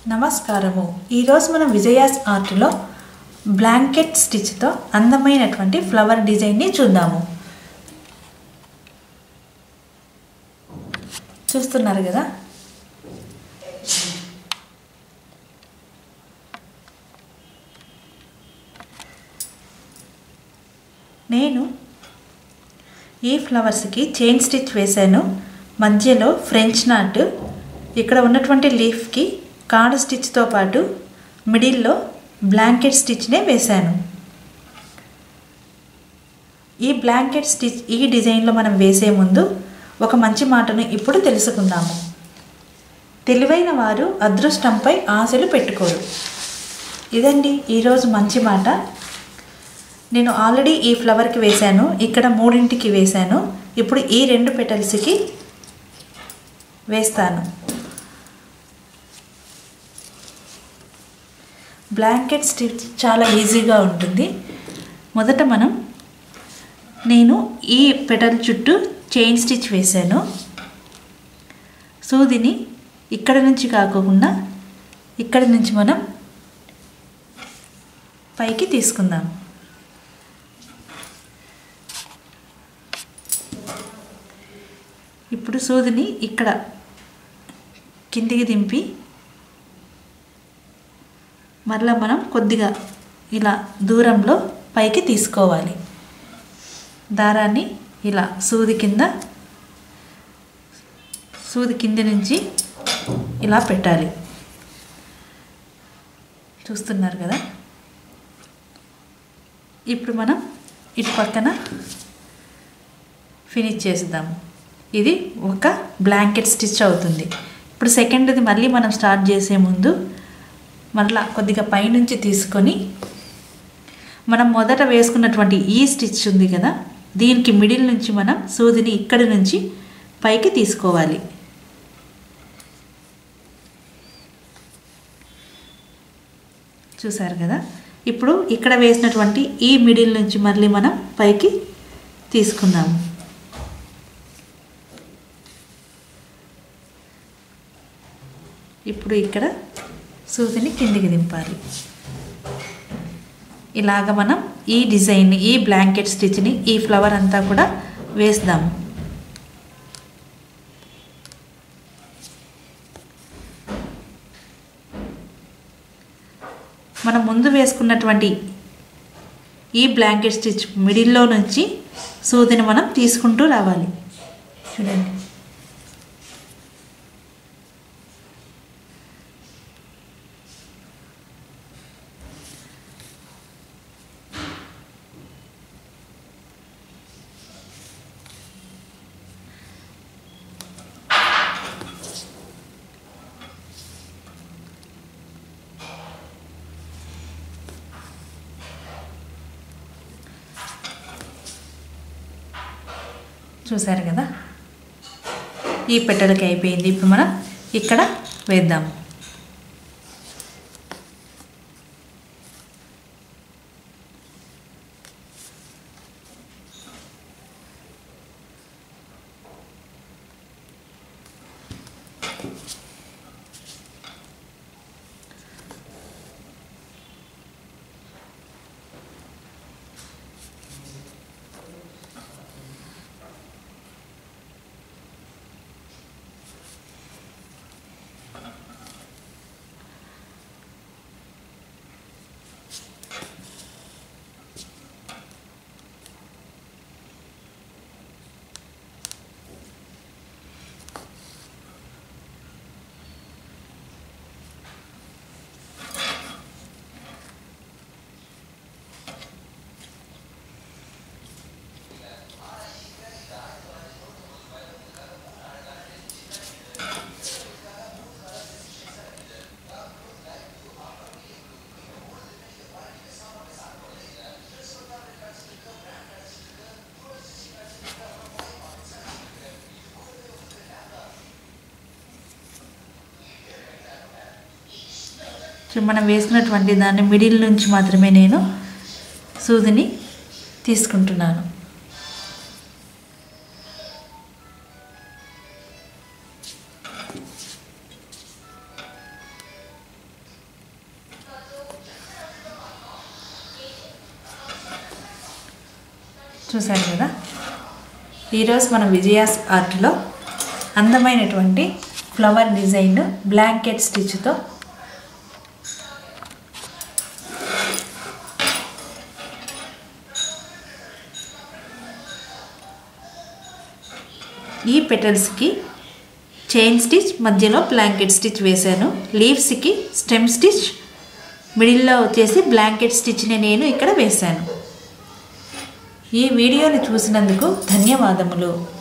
నమస్కారము ఈరోజు మనం విజయాస్ ఆర్ట్లో బ్లాంకెట్ స్టిచ్తో అందమైనటువంటి ఫ్లవర్ డిజైన్ని చూద్దాము చూస్తున్నారు కదా నేను ఈ ఫ్లవర్స్కి చైన్ స్టిచ్ వేశాను మధ్యలో ఫ్రెంచ్ నాట్ ఇక్కడ ఉన్నటువంటి లీఫ్కి కాడ స్టిచ్తో పాటు మిడిల్లో బ్లాంకెట్ స్టిచ్నే వేశాను ఈ బ్లాంకెట్ స్టిచ్ ఈ డిజైన్లో మనం వేసే ముందు ఒక మంచి మాటను ఇప్పుడు తెలుసుకుందాము తెలివైన వారు అదృష్టంపై ఆశలు పెట్టుకోరు ఇదండి ఈరోజు మంచి మాట నేను ఆల్రెడీ ఈ ఫ్లవర్కి వేశాను ఇక్కడ మూడింటికి వేశాను ఇప్పుడు ఈ రెండు పెటల్స్కి వేస్తాను బ్లాంకెట్ స్టిచ్ చాలా ఈజీగా ఉంటుంది మొదట మనం నేను ఈ పెటల్ చుట్టూ చైన్ స్టిచ్ వేశాను సూదిని ఇక్కడ నుంచి కాకుండా ఇక్కడ నుంచి మనం పైకి తీసుకుందాం ఇప్పుడు సూదిని ఇక్కడ కిందికి దింపి మరలా మనం కొద్దిగా ఇలా దూరంలో పైకి తీసుకోవాలి దారాన్ని ఇలా సూది కింద సూది కింద నుంచి ఇలా పెట్టాలి చూస్తున్నారు కదా ఇప్పుడు మనం ఇటు పక్కన ఫినిష్ చేద్దాము ఇది ఒక బ్లాంకెట్ స్టిచ్ అవుతుంది ఇప్పుడు సెకండ్ది మళ్ళీ మనం స్టార్ట్ చేసే ముందు మళ్ళా కొద్దిగా పైనుంచి తీసుకొని మనం మొదట వేసుకున్నటువంటి ఈ స్టిచ్ ఉంది కదా దీనికి మిడిల్ నుంచి మనం సూదిని ఇక్కడి నుంచి పైకి తీసుకోవాలి చూసారు కదా ఇప్పుడు ఇక్కడ వేసినటువంటి ఈ మిడిల్ నుంచి మళ్ళీ మనం పైకి తీసుకుందాము ఇప్పుడు ఇక్కడ సూదిని కిందికి దింపాలి ఇలాగ మనం ఈ డిజైన్ ఈ బ్లాంకెట్ స్టిచ్ని ఈ ఫ్లవర్ అంతా కూడా వేస్తాము మనం ముందు వేసుకున్నటువంటి ఈ బ్లాంకెట్ స్టిచ్ మిడిల్లో నుంచి సూదిని మనం తీసుకుంటూ రావాలి చూడండి చూసారు కదా ఈ పెట్టెలకి అయిపోయింది ఇప్పుడు మనం ఇక్కడ వేద్దాం సో మనం వేసుకున్నటువంటి దాన్ని మిడిల్ నుంచి మాత్రమే నేను సూదిని తీసుకుంటున్నాను చూసారు కదా ఈరోజు మన విజయాస్ ఆర్ట్లో అందమైనటువంటి ఫ్లవర్ డిజైన్ బ్లాంకెట్ స్టిచ్తో ఈ పెటల్స్కి చైన్ స్టిచ్ మధ్యలో బ్లాంకెట్ స్టిచ్ వేశాను లీవ్స్కి స్టెమ్ స్టిచ్ మిడిల్లో వచ్చేసి బ్లాంకెట్ స్టిచ్ని నేను ఇక్కడ వేశాను ఈ వీడియోని చూసినందుకు ధన్యవాదములు